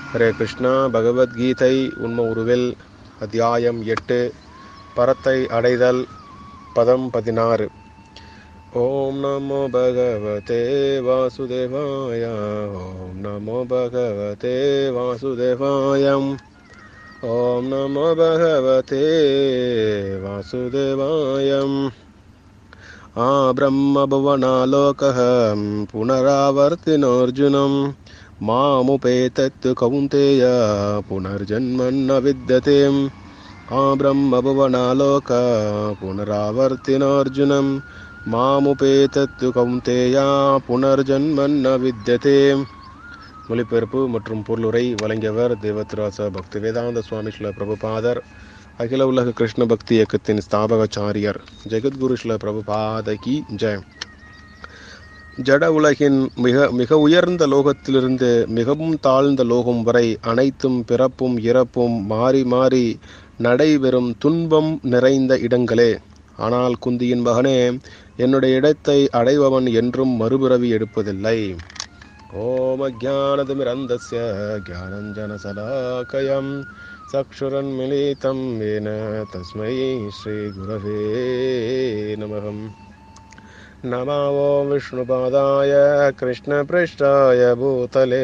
ஹரே கிருஷ்ணா பகவத்கீதை உண்ம உருவில் அத்தியாயம் எட்டு பரத்தை அடைதல் பதம் பதினாறு ஓம் நமோ பகவதே வாசுதேவாய ஓம் நமோ பகவதே வாசுதேவாயம் ஓம் நமோ பகவதே வாசுதேவாயம் आ ब्रह्मभुवनालोकः पुनरावर्तिनोऽर्जुनं मामुपेतत् कौन्तेय पुनर्जन्मन्न विद्यते आ ब्रह्मभुवनालोक पुनरावर्तिनोऽर्जुनं மாமுபேதத்து கௌந்தேயா புனர்ஜன்மன்ன வித்யதே மொழிபெயர்ப்பு மற்றும் பொருளுரை வழங்கியவர் தேவத்ராச பக்தி வேதாந்த சுவாமி ஸ்ல பிரபுபாதர் அகில உலக கிருஷ்ண பக்தி இயக்கத்தின் ஸ்தாபகாச்சாரியர் ஜெகத்குரு ஸ்ல பிரபுபாத கி ஜெய் ஜட உலகின் மிக மிக உயர்ந்த லோகத்திலிருந்து மிகவும் தாழ்ந்த லோகம் வரை அனைத்தும் பிறப்பும் இறப்பும் மாறி மாறி நடைபெறும் துன்பம் நிறைந்த இடங்களே ஆனால் குந்தியின் மகனே என்னுடைய இடத்தை அடைபவன் என்றும் மறுபிறவி எடுப்பதில்லை ஓம் அஜானதமிரந்தஸ்ய ஜானஞ்சனசலாக்கயம் चक्षुरन्मिलितं येन तस्मै श्रीगुरवे नमः नमो विष्णुपादाय कृष्णपृष्ठाय भूतले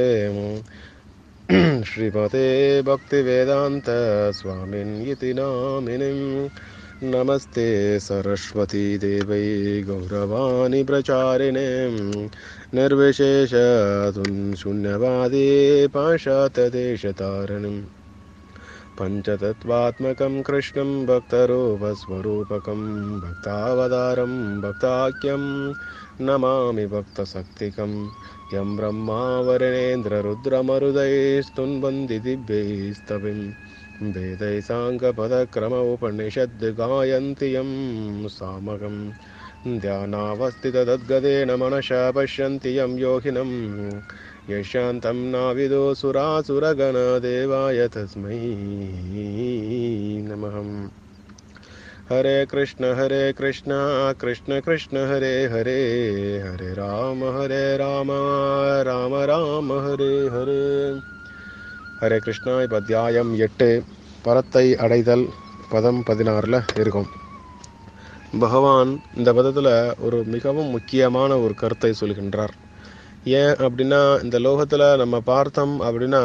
श्रीमते भक्तिवेदान्त स्वामिन् इति नामिनिं नमस्ते सरस्वती देवै गौरवाणि प्रचारिणे निर्विशेषतुं शून्यवादी पाशातदेशतारिणिम् पञ्चतत्त्वात्मकं कृष्णं भक्तरूपस्वरूपकं भक्तावतारं भक्ताख्यं नमामि भक्तशक्तिकं यं ब्रह्मा वरेणेन्द्ररुद्रमरुदैस्तुन्वन्ति दिव्यैस्तविं वेदै साङ्गपदक्रम उपनिषद् गायन्ति यं सामगं ध्यानावस्थितद्गदेन मनसा पश्यन्ति यं योगिनं यशान्तं नाविदो सुरासुरगणदेवाय तस्मै नमः हरे कृष्ण हरे कृष्ण कृष्ण कृष्ण हरे हरे हरे राम हरे राम राम राम हरे हरे ஹரே கிருஷ்ணா இப்போ அத்தியாயம் எட்டு பரத்தை அடைதல் பதம் பதினாறில் இருக்கும் பகவான் இந்த பதத்தில் ஒரு மிகவும் முக்கியமான ஒரு கருத்தை சொல்கின்றார் ஏன் அப்படின்னா இந்த லோகத்தில் நம்ம பார்த்தோம் அப்படின்னா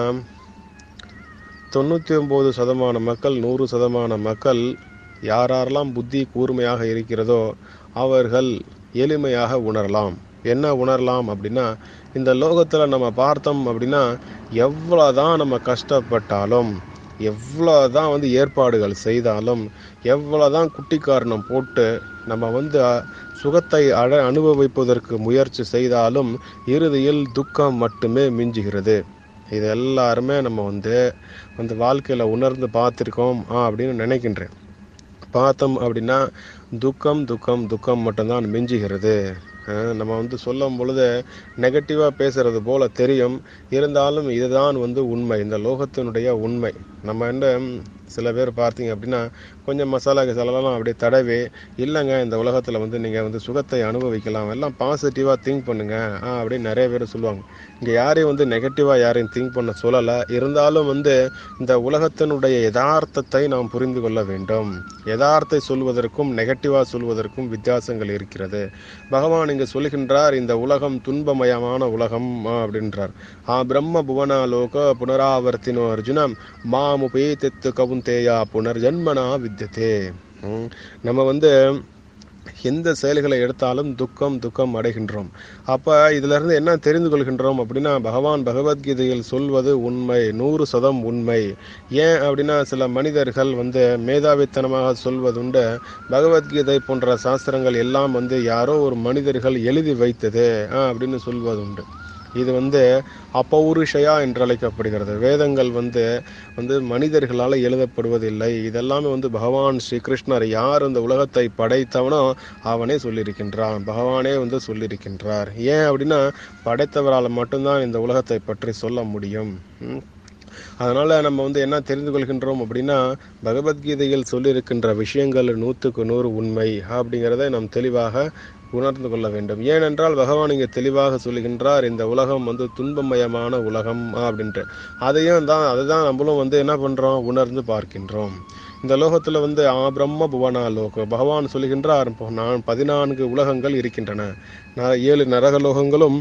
தொண்ணூற்றி ஒம்பது சதமான மக்கள் நூறு சதமான மக்கள் யாரெல்லாம் புத்தி கூர்மையாக இருக்கிறதோ அவர்கள் எளிமையாக உணரலாம் என்ன உணரலாம் அப்படின்னா இந்த லோகத்தில் நம்ம பார்த்தோம் அப்படின்னா எவ்வளோதான் நம்ம கஷ்டப்பட்டாலும் எவ்வளோதான் வந்து ஏற்பாடுகள் செய்தாலும் எவ்வளோதான் குட்டி காரணம் போட்டு நம்ம வந்து சுகத்தை அட அனுபவிப்பதற்கு முயற்சி செய்தாலும் இறுதியில் துக்கம் மட்டுமே மிஞ்சுகிறது இது எல்லாருமே நம்ம வந்து அந்த வாழ்க்கையில் உணர்ந்து பார்த்துருக்கோம் ஆ அப்படின்னு நினைக்கின்றேன் பார்த்தோம் அப்படின்னா துக்கம் துக்கம் துக்கம் மட்டும்தான் மிஞ்சுகிறது நம்ம வந்து சொல்லும் பொழுது நெகட்டிவாக பேசுறது போல தெரியும் இருந்தாலும் இதுதான் வந்து உண்மை இந்த லோகத்தினுடைய உண்மை நம்ம என்ன சில பேர் பார்த்தீங்க அப்படின்னா கொஞ்சம் மசாலா கிசாலாம் அப்படியே தடவி இல்லைங்க இந்த உலகத்தில் வந்து நீங்கள் வந்து சுகத்தை அனுபவிக்கலாம் எல்லாம் பாசிட்டிவாக திங்க் பண்ணுங்க ஆ அப்படின்னு நிறைய பேர் சொல்லுவாங்க இங்கே யாரையும் வந்து நெகட்டிவாக யாரையும் திங்க் பண்ண சொல்லலை இருந்தாலும் வந்து இந்த உலகத்தினுடைய யதார்த்தத்தை நாம் புரிந்து கொள்ள வேண்டும் யதார்த்தை சொல்வதற்கும் நெகட்டிவாக சொல்வதற்கும் வித்தியாசங்கள் இருக்கிறது பகவான் இங்கே சொல்கின்றார் இந்த உலகம் துன்பமயமான உலகம் அப்படின்றார் ஆ பிரம்ம புவனாலோக புனராவர்த்தினோ அர்ஜுனம் மாமுபே தெத்து கவுந்தேயா புனர்ஜன்மனா வித்தியதே நம்ம வந்து எந்த செயல்களை எடுத்தாலும் துக்கம் துக்கம் அடைகின்றோம் அப்போ இதிலிருந்து என்ன தெரிந்து கொள்கின்றோம் அப்படின்னா பகவான் பகவத்கீதையில் சொல்வது உண்மை நூறு சதம் உண்மை ஏன் அப்படின்னா சில மனிதர்கள் வந்து மேதாவித்தனமாக சொல்வதுண்டு பகவத்கீதை போன்ற சாஸ்திரங்கள் எல்லாம் வந்து யாரோ ஒரு மனிதர்கள் எழுதி வைத்தது அப்படின்னு சொல்வதுண்டு இது வந்து அப்பௌருஷயா என்று அழைக்கப்படுகிறது வேதங்கள் வந்து வந்து மனிதர்களால் எழுதப்படுவதில்லை இதெல்லாமே வந்து பகவான் ஸ்ரீகிருஷ்ணர் யார் இந்த உலகத்தை படைத்தவனோ அவனே சொல்லியிருக்கின்றான் பகவானே வந்து சொல்லியிருக்கின்றார் ஏன் அப்படின்னா படைத்தவரால் மட்டும்தான் இந்த உலகத்தை பற்றி சொல்ல முடியும் அதனால் நம்ம வந்து என்ன தெரிந்து கொள்கின்றோம் அப்படின்னா பகவத்கீதையில் சொல்லியிருக்கின்ற விஷயங்கள் நூற்றுக்கு நூறு உண்மை அப்படிங்கிறத நாம் தெளிவாக உணர்ந்து கொள்ள வேண்டும் ஏனென்றால் பகவான் இங்கே தெளிவாக சொல்லுகின்றார் இந்த உலகம் வந்து துன்பமயமான உலகம் அப்படின்ட்டு அதையும் தான் அதை தான் நம்மளும் வந்து என்ன பண்றோம் உணர்ந்து பார்க்கின்றோம் இந்த லோகத்துல வந்து ஆ பிரம்ம புவனா லோகம் பகவான் சொல்லுகின்றார் இப்போ நான் பதினான்கு உலகங்கள் இருக்கின்றன ந- ஏழு நரக லோகங்களும்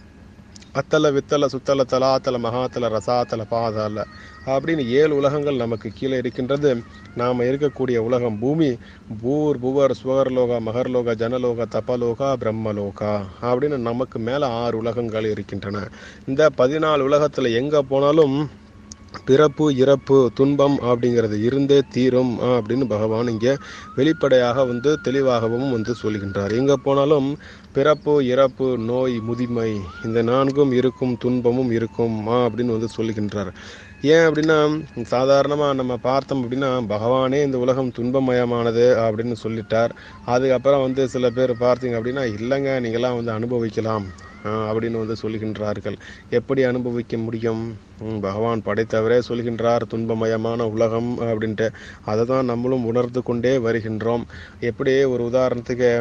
அத்தல வித்தல சுத்தல தலாத்தல மகாத்தல ரசாத்தல பாதால அப்படின்னு ஏழு உலகங்கள் நமக்கு கீழே இருக்கின்றது நாம் இருக்கக்கூடிய உலகம் பூமி பூர் புவர் சுவர்லோகா மகர்லோகா ஜனலோகா தபலோகா பிரம்மலோகா அப்படின்னு நமக்கு மேல ஆறு உலகங்கள் இருக்கின்றன இந்த பதினாலு உலகத்துல எங்க போனாலும் பிறப்பு இறப்பு துன்பம் அப்படிங்கிறது இருந்தே தீரும் ஆ, அப்படின்னு பகவான் இங்கே வெளிப்படையாக வந்து தெளிவாகவும் வந்து சொல்கின்றார் எங்க போனாலும் பிறப்பு இறப்பு நோய் முதுமை இந்த நான்கும் இருக்கும் துன்பமும் இருக்கும் ஆ, அப்படின்னு வந்து சொல்கின்றார் ஏன் அப்படின்னா சாதாரணமாக நம்ம பார்த்தோம் அப்படின்னா பகவானே இந்த உலகம் துன்பமயமானது அப்படின்னு சொல்லிட்டார் அதுக்கப்புறம் வந்து சில பேர் பார்த்தீங்க அப்படின்னா இல்லைங்க நீங்களாம் வந்து அனுபவிக்கலாம் ஆஹ் அப்படின்னு வந்து சொல்கின்றார்கள் எப்படி அனுபவிக்க முடியும் ம், பகவான் படைத்தவரே சொல்கின்றார் துன்பமயமான உலகம் அப்படின்ட்டு அதை தான் நம்மளும் உணர்ந்து கொண்டே வருகின்றோம் எப்படி ஒரு உதாரணத்துக்கு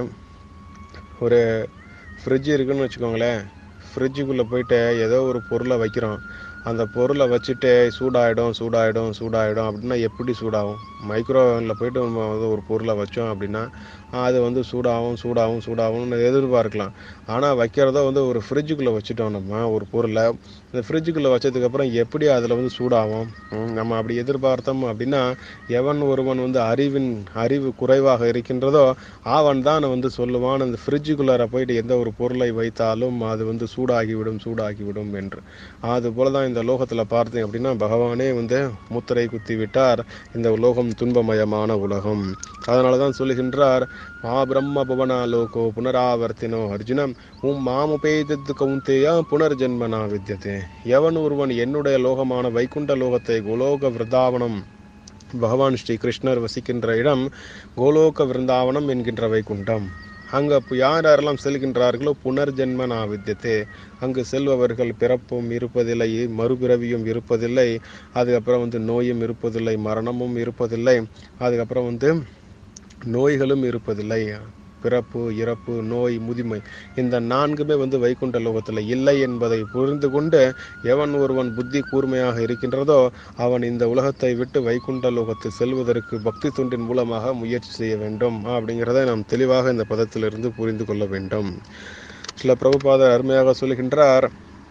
ஒரு ஃப்ரிட்ஜ் இருக்குன்னு வச்சுக்கோங்களேன் ஃப்ரிட்ஜுக்குள்ளே போயிட்டு ஏதோ ஒரு பொருளை வைக்கிறோம் அந்த பொருளை வச்சுட்டு சூடாயிடும் சூடாயிடும் சூடாயிடும் அப்படின்னா எப்படி சூடாகும் மைக்ரோவேவனில் போயிட்டு நம்ம வந்து ஒரு பொருளை வச்சோம் அப்படின்னா அது வந்து சூடாகும் சூடாகும் சூடாகும்னு எதிர்பார்க்கலாம் ஆனால் வைக்கிறத வந்து ஒரு ஃப்ரிட்ஜுக்குள்ளே வச்சுட்டோம் நம்ம ஒரு பொருளை இந்த ஃப்ரிட்ஜுக்குள்ளே வச்சதுக்கப்புறம் எப்படி அதில் வந்து சூடாகும் ம், நம்ம அப்படி எதிர்பார்த்தோம் அப்படின்னா எவன் ஒருவன் வந்து அறிவின் அறிவு குறைவாக இருக்கின்றதோ அவன் தான் வந்து சொல்லுவான் அந்த ஃப்ரிட்ஜுக்குள்ளார போயிட்டு எந்த ஒரு பொருளை வைத்தாலும் அது வந்து சூடாகிவிடும் சூடாகிவிடும் என்று அது போல தான் இந்த லோகத்தில் பார்த்தீங்க அப்படின்னா பகவானே வந்து முத்திரை குத்தி விட்டார் இந்த உலோகம் துன்பமயமான உலகம் அதனால தான் சொல்லுகின்றார் மா பிரம்ம புவனா லோகோ புனராவர்த்தினோ அர்ஜுனம் உம் மாமுபேதத்து கவுந்தேயா புனர்ஜென்மனா வித்தியதே எவன் ஒருவன் என்னுடைய லோகமான வைகுண்ட லோகத்தை கோலோக விருந்தாவனம் பகவான் ஸ்ரீ கிருஷ்ணர் வசிக்கின்ற இடம் கோலோக விருந்தாவனம் என்கின்ற வைகுண்டம் அங்க அப்ப யார் யாரெல்லாம் செல்கின்றார்களோ புனர்ஜென்ம நாவித்தியத்தே அங்கு செல்பவர்கள் பிறப்பும் இருப்பதில்லை மறுபிறவியும் இருப்பதில்லை அதுக்கப்புறம் வந்து நோயும் இருப்பதில்லை மரணமும் இருப்பதில்லை அதுக்கப்புறம் வந்து நோய்களும் இருப்பதில்லை பிறப்பு இறப்பு நோய் முதுமை இந்த நான்குமே வந்து வைகுண்ட லோகத்தில் இல்லை என்பதை புரிந்து கொண்டு எவன் ஒருவன் புத்தி கூர்மையாக இருக்கின்றதோ அவன் இந்த உலகத்தை விட்டு வைகுண்ட லோகத்தில் செல்வதற்கு பக்தி தொண்டின் மூலமாக முயற்சி செய்ய வேண்டும் அப்படிங்கிறதை நாம் தெளிவாக இந்த பதத்திலிருந்து புரிந்து கொள்ள வேண்டும் சில பிரபுபாதர் அருமையாக சொல்கின்றார்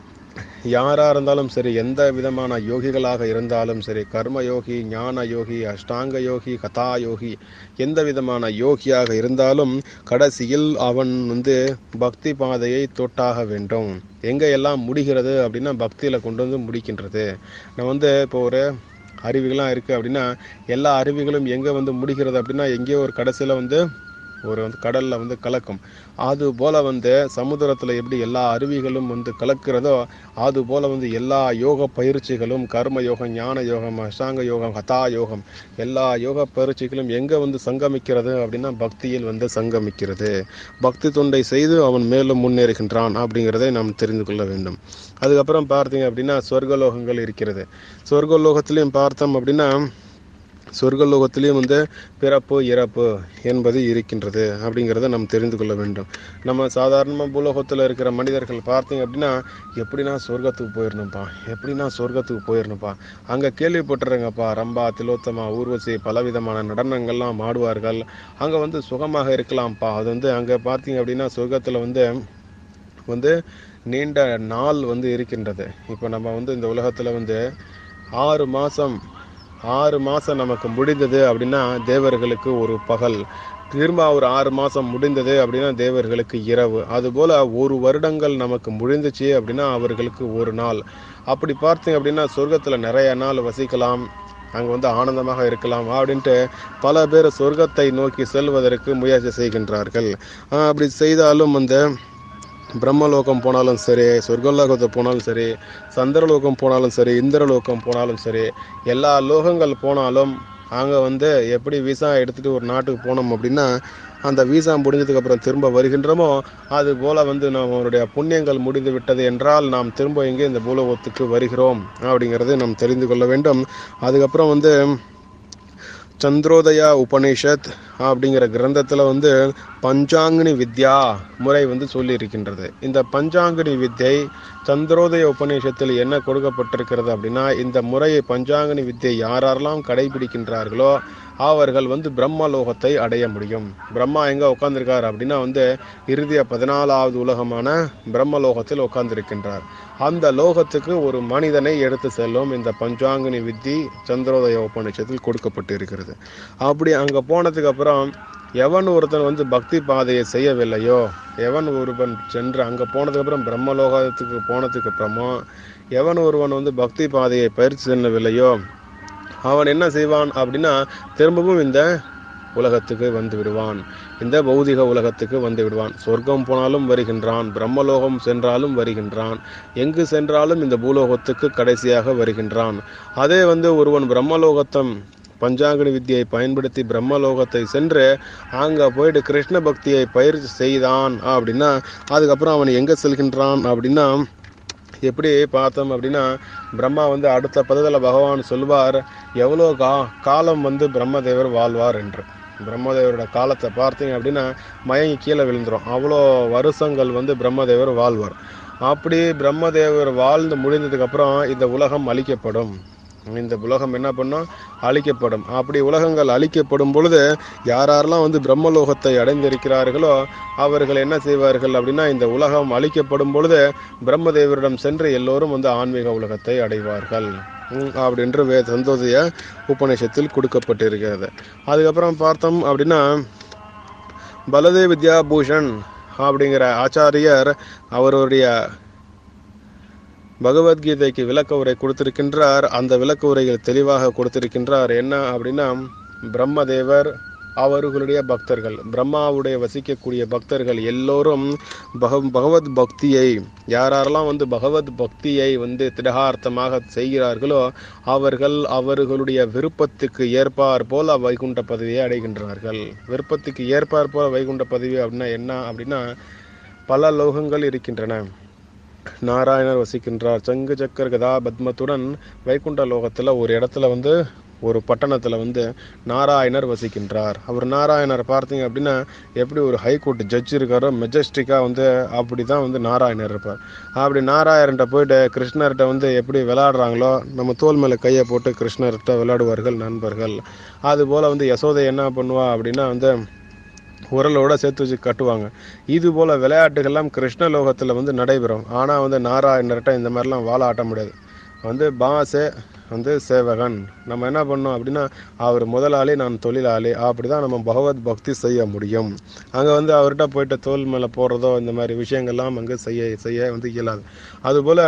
யாரா இருந்தாலும் சரி எந்த விதமான யோகிகளாக இருந்தாலும் சரி கர்ம யோகி ஞான யோகி அஷ்டாங்க யோகி கதா யோகி எந்த விதமான யோகியாக இருந்தாலும் கடைசியில் அவன் வந்து பக்தி பாதையை தொட்டாக வேண்டும் எங்க எல்லாம் முடிகிறது அப்படின்னா பக்தியில கொண்டு வந்து முடிக்கின்றது நான் வந்து இப்போ ஒரு அருவிகள்லாம் இருக்கு அப்படின்னா எல்லா அருவிகளும் எங்க வந்து முடிகிறது அப்படின்னா எங்கேயோ ஒரு கடைசியில வந்து ஒரு வந்து கடல்ல வந்து கலக்கும் அது போல வந்து சமுத்திரத்துல எப்படி எல்லா அருவிகளும் வந்து கலக்கிறதோ அது போல வந்து எல்லா யோக பயிற்சிகளும் கர்ம யோகம் ஞான யோகம் அஷ்டாங்க யோகம் ஹதா யோகம் எல்லா யோக பயிற்சிகளும் எங்க வந்து சங்கமிக்கிறது அப்படின்னா பக்தியில் வந்து சங்கமிக்கிறது பக்தி தொண்டை செய்து அவன் மேலும் முன்னேறுகின்றான் அப்படிங்கிறதை நாம் தெரிந்து கொள்ள வேண்டும் அதுக்கப்புறம் பார்த்தீங்க அப்படின்னா சொர்க்கலோகங்கள் இருக்கிறது சொர்க்கலோகத்திலையும் பார்த்தோம் அப்படின்னா சொர்க்கலோகத்திலையும் வந்து பிறப்பு இறப்பு என்பது இருக்கின்றது அப்படிங்கிறத நாம் தெரிந்து கொள்ள வேண்டும் நம்ம சாதாரணமாக பூலோகத்தில் இருக்கிற மனிதர்கள் பார்த்தீங்க அப்படின்னா எப்படின்னா சொர்க்கத்துக்கு போயிடணும்ப்பா எப்படின்னா சொர்க்கத்துக்கு போயிடணும்ப்பா அங்கே கேள்விப்பட்டுறேங்கப்பா ரம்பா திலோத்தமா ஊர்வசி பலவிதமான நடனங்கள்லாம் ஆடுவார்கள் அங்கே வந்து சுகமாக இருக்கலாம்ப்பா அது வந்து அங்கே பார்த்தீங்க அப்படின்னா சொர்க்கத்தில் வந்து வந்து நீண்ட நாள் வந்து இருக்கின்றது இப்போ நம்ம வந்து இந்த உலகத்தில் வந்து ஆறு மாதம் ஆறு மாதம் நமக்கு முடிந்தது அப்படின்னா தேவர்களுக்கு ஒரு பகல் திரும்ப ஒரு ஆறு மாதம் முடிந்தது அப்படின்னா தேவர்களுக்கு இரவு அதுபோல் ஒரு வருடங்கள் நமக்கு முடிந்துச்சு அப்படின்னா அவர்களுக்கு ஒரு நாள் அப்படி பார்த்தீங்க அப்படின்னா சொர்க்கத்தில் நிறைய நாள் வசிக்கலாம் அங்கே வந்து ஆனந்தமாக இருக்கலாம் அப்படின்ட்டு பல பேர் சொர்க்கத்தை நோக்கி செல்வதற்கு முயற்சி செய்கின்றார்கள் ஆஹ் அப்படி செய்தாலும் அந்த பிரம்மலோகம் போனாலும் சரி சொர்க்கலோகத்தை போனாலும் சரி சந்திரலோகம் போனாலும் சரி இந்திரலோகம் போனாலும் சரி எல்லா லோகங்கள் போனாலும் அங்கே வந்து எப்படி விசா எடுத்துகிட்டு ஒரு நாட்டுக்கு போனோம் அப்படின்னா அந்த விசா முடிஞ்சதுக்கு அப்புறம் திரும்ப வருகின்றோமோ அது போல வந்து நம்மளுடைய புண்ணியங்கள் முடிந்து விட்டது என்றால் நாம் திரும்ப இங்கே இந்த பூலோகத்துக்கு வருகிறோம் அப்படிங்கிறதை நாம் தெரிந்து கொள்ள வேண்டும் அதுக்கப்புறம் வந்து சந்திரோதயா உபனிஷத் அப்படிங்கிற கிரந்தத்தில் வந்து பஞ்சாங்கினி வித்யா முறை வந்து சொல்லி இருக்கின்றது இந்த பஞ்சாங்கினி வித்தை சந்திரோதய உபநிஷத்தில் என்ன கொடுக்கப்பட்டிருக்கிறது அப்படின்னா இந்த முறையை பஞ்சாங்கினி வித்தை யாரெல்லாம் கடைபிடிக்கின்றார்களோ அவர்கள் வந்து பிரம்மலோகத்தை அடைய முடியும் பிரம்மா எங்க உட்கார்ந்திருக்கார் அப்படின்னா வந்து இறுதிய பதினாலாவது உலகமான பிரம்மலோகத்தில் உட்கார்ந்திருக்கின்றார் அந்த லோகத்துக்கு ஒரு மனிதனை எடுத்து செல்லும் இந்த பஞ்சாங்கினி வித்தி சந்திரோதய உபநிஷத்தில் கொடுக்கப்பட்டு இருக்கிறது அப்படி அங்க போனதுக்கு அப்புறம் எவன் ஒருத்தன் வந்து பக்தி பாதையை செய்யவில்லையோ எவன் ஒருவன் சென்று அங்கே போனதுக்கப்புறம் பிரம்மலோகத்துக்கு போனதுக்கு அப்புறமோ எவன் ஒருவன் வந்து பக்தி பாதையை பயிற்சி செல்லவில்லையோ அவன் என்ன செய்வான் அப்படின்னா திரும்பவும் இந்த உலகத்துக்கு வந்து விடுவான் இந்த பௌதிக உலகத்துக்கு வந்து விடுவான் சொர்க்கம் போனாலும் வருகின்றான் பிரம்மலோகம் சென்றாலும் வருகின்றான் எங்கு சென்றாலும் இந்த பூலோகத்துக்கு கடைசியாக வருகின்றான் அதே வந்து ஒருவன் பிரம்மலோகத்தம் பஞ்சாங்கனி வித்தியை பயன்படுத்தி பிரம்மலோகத்தை சென்று அங்கே போயிட்டு கிருஷ்ண பக்தியை பயிற்சி செய்தான் அப்படின்னா அதுக்கப்புறம் அவன் எங்கே செல்கின்றான் அப்படின்னா எப்படி பார்த்தோம் அப்படின்னா பிரம்மா வந்து அடுத்த பதத்தில் பகவான் சொல்வார் எவ்வளோ கா காலம் வந்து பிரம்மதேவர் வாழ்வார் என்று பிரம்மதேவரோட காலத்தை பார்த்தீங்க அப்படின்னா மயங்கி கீழே விழுந்துரும் அவ்வளோ வருஷங்கள் வந்து பிரம்மதேவர் வாழ்வார் அப்படி பிரம்மதேவர் வாழ்ந்து முடிந்ததுக்கப்புறம் இந்த உலகம் அழிக்கப்படும் இந்த உலகம் என்ன பண்ணும் அழிக்கப்படும் அப்படி உலகங்கள் அழிக்கப்படும் பொழுது யார் யாரெல்லாம் வந்து பிரம்மலோகத்தை அடைந்திருக்கிறார்களோ அவர்கள் என்ன செய்வார்கள் அப்படின்னா இந்த உலகம் அழிக்கப்படும் பொழுது பிரம்மதேவரிடம் சென்று எல்லோரும் வந்து ஆன்மீக உலகத்தை அடைவார்கள் ம், அப்படின்று வே சந்தோதய உபநிஷத்தில் கொடுக்கப்பட்டிருக்கிறது அதுக்கப்புறம் பார்த்தோம் அப்படின்னா பலதே வித்யாபூஷன் அப்படிங்கிற ஆச்சாரியர் அவருடைய பகவத்கீதைக்கு விளக்க உரை கொடுத்திருக்கின்றார் அந்த விளக்க உரைகள் தெளிவாக கொடுத்திருக்கின்றார் என்ன அப்படின்னா பிரம்மதேவர் அவர்களுடைய பக்தர்கள் பிரம்மாவுடைய வசிக்கக்கூடிய பக்தர்கள் எல்லோரும் பக பகவத் பக்தியை யாரெல்லாம் வந்து பகவத் பக்தியை வந்து திடகார்த்தமாக செய்கிறார்களோ அவர்கள் அவர்களுடைய விருப்பத்துக்கு ஏற்பார் போல வைகுண்ட பதவியை அடைகின்றார்கள் விருப்பத்துக்கு ஏற்பார் போல வைகுண்ட பதவி அப்படின்னா என்ன அப்படின்னா பல லோகங்கள் இருக்கின்றன நாராயணர் வசிக்கின்றார் சங்கு சக்கர கதா பத்மத்துடன் வைகுண்ட லோகத்துல ஒரு இடத்துல வந்து ஒரு பட்டணத்துல வந்து நாராயணர் வசிக்கின்றார் அவர் நாராயணர் பார்த்தீங்க அப்படின்னா எப்படி ஒரு ஹைகோர்ட் ஜட்ஜ் இருக்காரோ மெஜஸ்டிக்கா வந்து அப்படிதான் வந்து நாராயணர் இருப்பார் அப்படி நாராயணர்கிட்ட போயிட்டு கிருஷ்ணர்கிட்ட வந்து எப்படி விளையாடுறாங்களோ நம்ம தோல் மேல கையை போட்டு கிருஷ்ணர்கிட்ட விளையாடுவார்கள் நண்பர்கள் அது போல வந்து யசோதை என்ன பண்ணுவா அப்படின்னா வந்து உரலோட சேர்த்து வச்சு கட்டுவாங்க இது போல விளையாட்டுகள்லாம் கிருஷ்ண லோகத்தில் வந்து நடைபெறும் ஆனால் வந்து நாராயணர்கிட்ட இந்த மாதிரிலாம் வாழ ஆட்ட முடியாது வந்து பாசே வந்து சேவகன் நம்ம என்ன பண்ணோம் அப்படின்னா அவர் முதலாளி நான் தொழிலாளி அப்படிதான் நம்ம பகவத் பக்தி செய்ய முடியும் அங்கே வந்து அவர்கிட்ட போயிட்டு தோல் மேலே போடுறதோ இந்த மாதிரி விஷயங்கள்லாம் அங்கே செய்ய செய்ய வந்து இயலாது அதுபோல்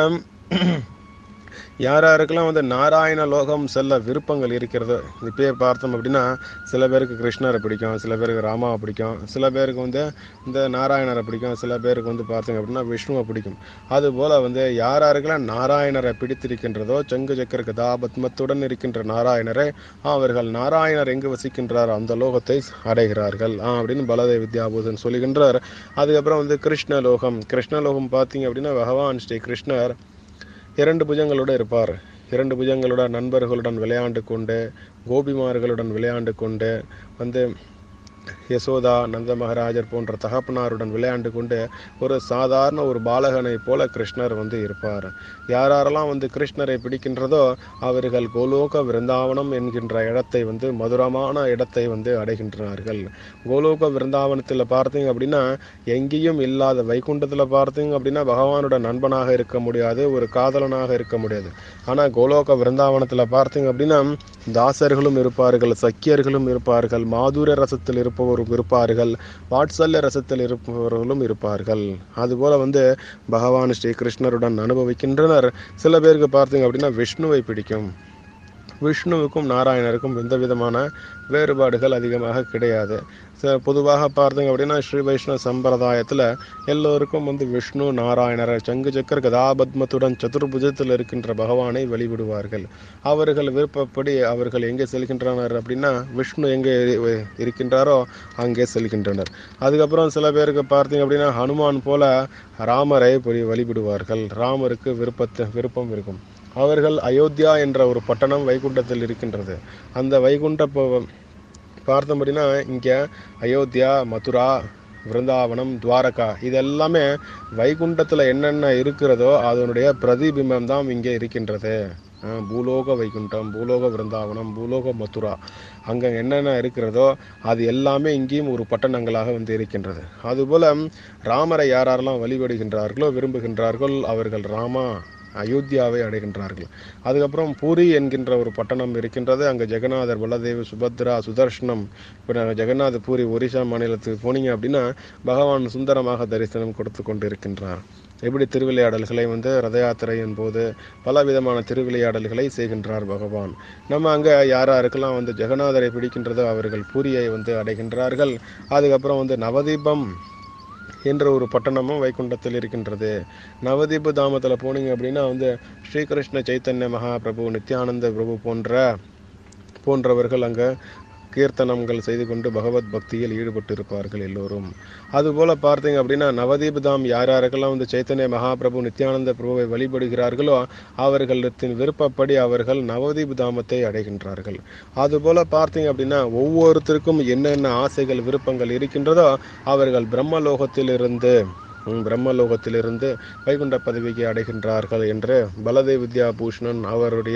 யார் யாருக்கெல்லாம் வந்து நாராயண லோகம் செல்ல விருப்பங்கள் இருக்கிறதோ இப்பயே பார்த்தோம் அப்படின்னா சில பேருக்கு கிருஷ்ணரை பிடிக்கும் சில பேருக்கு ராமாவை பிடிக்கும் சில பேருக்கு வந்து இந்த நாராயணரை பிடிக்கும் சில பேருக்கு வந்து பார்த்தீங்க அப்படின்னா விஷ்ணுவை பிடிக்கும் அதுபோல் வந்து யார் யாருக்கெல்லாம் நாராயணரை பிடித்திருக்கின்றதோ சங்கு சக்கர கதாபத்மத்துடன் இருக்கின்ற நாராயணரை அவர்கள் நாராயணர் எங்கு வசிக்கின்றார் அந்த லோகத்தை அடைகிறார்கள் ஆ அப்படின்னு பலதே வித்யாபூதன் சொல்லுகின்றார் அதுக்கப்புறம் வந்து கிருஷ்ணலோகம் கிருஷ்ணலோகம் பார்த்தீங்க அப்படின்னா பகவான் ஸ்ரீ கிருஷ்ணர் இரண்டு புஜங்களோடு இருப்பார் இரண்டு புஜங்களோட நண்பர்களுடன் விளையாண்டு கொண்டு கோபிமார்களுடன் விளையாண்டு கொண்டு வந்து யசோதா நந்த மகாராஜர் போன்ற தகப்பனாருடன் விளையாண்டு கொண்டு ஒரு சாதாரண ஒரு பாலகனை போல கிருஷ்ணர் வந்து இருப்பார் யார் யாரெல்லாம் வந்து கிருஷ்ணரை பிடிக்கின்றதோ அவர்கள் கோலோக விருந்தாவனம் என்கின்ற இடத்தை வந்து மதுரமான இடத்தை வந்து அடைகின்றார்கள் கோலோக விருந்தாவனத்தில் பார்த்தீங்க அப்படின்னா எங்கேயும் இல்லாத வைகுண்டத்தில் பார்த்தீங்க அப்படின்னா பகவானோட நண்பனாக இருக்க முடியாது ஒரு காதலனாக இருக்க முடியாது ஆனால் கோலோக விருந்தாவனத்தில் பார்த்தீங்க அப்படின்னா தாசர்களும் இருப்பார்கள் சக்கியர்களும் இருப்பார்கள் மாதுர ரசத்தில் இருப்பவரும் இருப்பார்கள் வாட்சல்ய ரசத்தில் இருப்பவர்களும் இருப்பார்கள் அதுபோல வந்து பகவான் ஸ்ரீ கிருஷ்ணருடன் அனுபவிக்கின்றனர் சில பேருக்கு பார்த்தீங்க அப்படின்னா விஷ்ணுவை பிடிக்கும் விஷ்ணுவுக்கும் நாராயணருக்கும் எந்த விதமான வேறுபாடுகள் அதிகமாக கிடையாது ச- பொதுவாக பார்த்தீங்க அப்படின்னா ஸ்ரீ வைஷ்ணவ சம்பிரதாயத்தில் எல்லோருக்கும் வந்து விஷ்ணு நாராயணரை சங்கு சக்கர கதாபத்மத்துடன் சதுர்புஜத்தில் இருக்கின்ற பகவானை வழிபடுவார்கள் அவர்கள் விருப்பப்படி அவர்கள் எங்கே செல்கின்றனர் அப்படின்னா விஷ்ணு எங்கே இரு- இருக்கின்றாரோ அங்கே செல்கின்றனர் அதுக்கப்புறம் சில பேருக்கு பார்த்தீங்க அப்படின்னா ஹனுமான் போல ராமரை போய் வழிபடுவார்கள் ராமருக்கு விருப்பத்து விருப்பம் இருக்கும் அவர்கள் அயோத்தியா என்ற ஒரு பட்டணம் வைகுண்டத்தில் இருக்கின்றது அந்த வைகுண்ட ப- பார்த்தோம் அப்படின்னா இங்கே அயோத்தியா மதுரா விருந்தாவனம் துவாரகா இது எல்லாமே வைகுண்டத்தில் என்னென்ன இருக்கிறதோ அதனுடைய பிரதிபிம்பம் தான் இங்கே இருக்கின்றது அஹ் பூலோக வைகுண்டம் பூலோக விருந்தாவனம் பூலோக மதுரா அங்கே என்னென்ன இருக்கிறதோ அது எல்லாமே இங்கேயும் ஒரு பட்டணங்களாக வந்து இருக்கின்றது அதுபோல ராமரை யாரெல்லாம் வழிபடுகின்றார்களோ விரும்புகின்றார்கள் அவர்கள் ராமா அயோத்தியாவை அடைகின்றார்கள் அதுக்கப்புறம் பூரி என்கின்ற ஒரு பட்டணம் இருக்கின்றது அங்கே ஜெகநாதர் பலதேவ் சுபத்ரா சுதர்ஷனம் இப்போ நாங்கள் ஜெகநாத பூரி ஒரிசா மாநிலத்துக்கு போனீங்க அப்படின்னா பகவான் சுந்தரமாக தரிசனம் கொடுத்து கொண்டு இருக்கின்றார் எப்படி திருவிளையாடல்களை வந்து ரத யாத்திரையின் போது பல விதமான திருவிளையாடல்களை செய்கின்றார் பகவான் நம்ம அங்கே யார் யாருக்கெல்லாம் வந்து ஜெகநாதரை பிடிக்கின்றதோ அவர்கள் பூரியை வந்து அடைகின்றார்கள் அதுக்கப்புறம் வந்து நவதீபம் என்ற ஒரு பட்டணமும் வைகுண்டத்தில் இருக்கின்றது நவதீப தாமத்தில் போனீங்க அப்படின்னா வந்து ஸ்ரீகிருஷ்ண சைத்தன்ய மகாபிரபு நித்யானந்த பிரபு போன்ற போன்றவர்கள் அங்கே கீர்த்தனங்கள் செய்து கொண்டு பகவத் பக்தியில் ஈடுபட்டு இருப்பார்கள் எல்லோரும் அதுபோல பார்த்தீங்க அப்படின்னா நவதீபதாம் யார் யாருக்கெல்லாம் வந்து சைத்தன்ய மகாபிரபு நித்யானந்த பிரபுவை வழிபடுகிறார்களோ அவர்களின் விருப்பப்படி அவர்கள் நவதீப தாமத்தை அடைகின்றார்கள் அதுபோல பார்த்தீங்க அப்படின்னா ஒவ்வொருத்தருக்கும் என்னென்ன ஆசைகள் விருப்பங்கள் இருக்கின்றதோ அவர்கள் பிரம்மலோகத்திலிருந்து ம், பிரம்மலோகத்திலிருந்து வைகுண்ட பதவிக்கு அடைகின்றார்கள் என்று பலதேவ் வித்யா பூஷணன் அவருடைய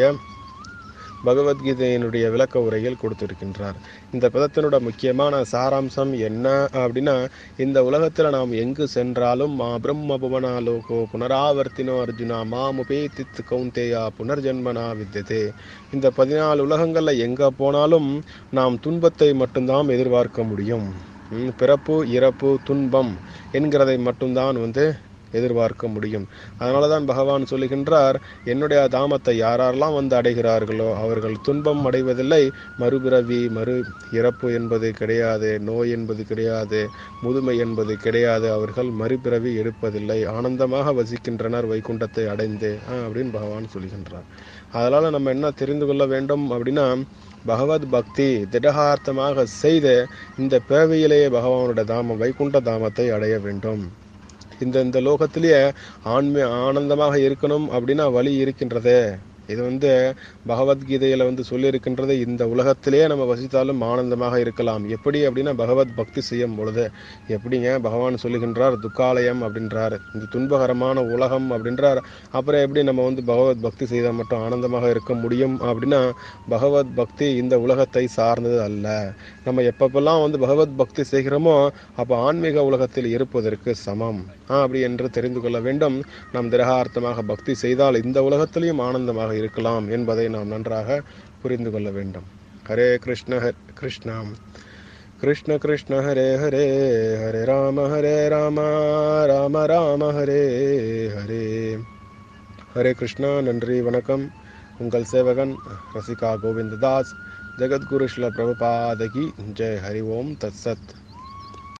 பகவத்கீதையினுடைய விளக்க உரையில் கொடுத்திருக்கின்றார் இந்த பதத்தினோட முக்கியமான சாராம்சம் என்ன அப்படின்னா இந்த உலகத்தில் நாம் எங்கு சென்றாலும் மா பிரம்ம புவனாலோகோ புனராவர்த்தினோ அர்ஜுனா மாமுபே தித்து கௌந்தேயா புனர்ஜன்மனா வித்தியதே இந்த பதினாலு உலகங்களில் எங்கே போனாலும் நாம் துன்பத்தை மட்டும்தான் எதிர்பார்க்க முடியும் ம், பிறப்பு இறப்பு துன்பம் என்கிறதை மட்டும்தான் வந்து எதிர்பார்க்க முடியும் அதனால தான் பகவான் சொல்லுகின்றார் என்னுடைய தாமத்தை யாரெல்லாம் வந்து அடைகிறார்களோ அவர்கள் துன்பம் அடைவதில்லை மறுபிறவி மறு இறப்பு என்பது கிடையாது நோய் என்பது கிடையாது முதுமை என்பது கிடையாது அவர்கள் மறுபிறவி எடுப்பதில்லை ஆனந்தமாக வசிக்கின்றனர் வைகுண்டத்தை அடைந்து ஆ, அப்படின்னு பகவான் சொல்லுகின்றார் அதனால நம்ம என்ன தெரிந்து கொள்ள வேண்டும் அப்படின்னா பகவத் பக்தி திடகார்த்தமாக செய்து இந்த பிறவியிலேயே பகவானுடைய தாமம் வைகுண்ட தாமத்தை அடைய வேண்டும் இந்த இந்த லோகத்திலேயே ஆன்மீ ஆனந்தமாக இருக்கணும் அப்படின்னா வழி இருக்கின்றதே இது வந்து பகவத்கீதையில வந்து சொல்லியிருக்கின்றது இந்த உலகத்திலேயே நம்ம வசித்தாலும் ஆனந்தமாக இருக்கலாம் எப்படி அப்படின்னா பகவத் பக்தி செய்யும் பொழுது எப்படிங்க பகவான் சொல்லுகின்றார் துக்காலயம் அப்படின்றார் இந்த துன்பகரமான உலகம் அப்படின்றார் அப்புறம் எப்படி நம்ம வந்து பகவத் பக்தி செய்தால் மட்டும் ஆனந்தமாக இருக்க முடியும் அப்படின்னா பகவத் பக்தி இந்த உலகத்தை சார்ந்தது அல்ல நம்ம எப்பப்பெல்லாம் வந்து பகவத் பக்தி செய்கிறோமோ அப்போ ஆன்மீக உலகத்தில் இருப்பதற்கு சமம் ஆ, அப்படி என்று தெரிந்து கொள்ள வேண்டும் நாம் திரகார்த்தமாக பக்தி செய்தால் இந்த உலகத்திலையும் ஆனந்தமாக இருக்கலாம் என்பதை நாம் நன்றாக புரிந்து கொள்ள வேண்டும் ஹரே கிருஷ்ண ஹர் கிருஷ்ணா கிருஷ்ண கிருஷ்ண ஹரே ஹரே ஹரே ராம ஹரே ராம ராம ராம ஹரே ஹரே ஹரே கிருஷ்ணா நன்றி வணக்கம் உங்கள் சேவகன் ரசிகா கோவிந்ததாஸ் ஜெகத்குரு ஸ்ல பிரபுபாதகி ஜெய் ஹரி ஓம் தத் சத்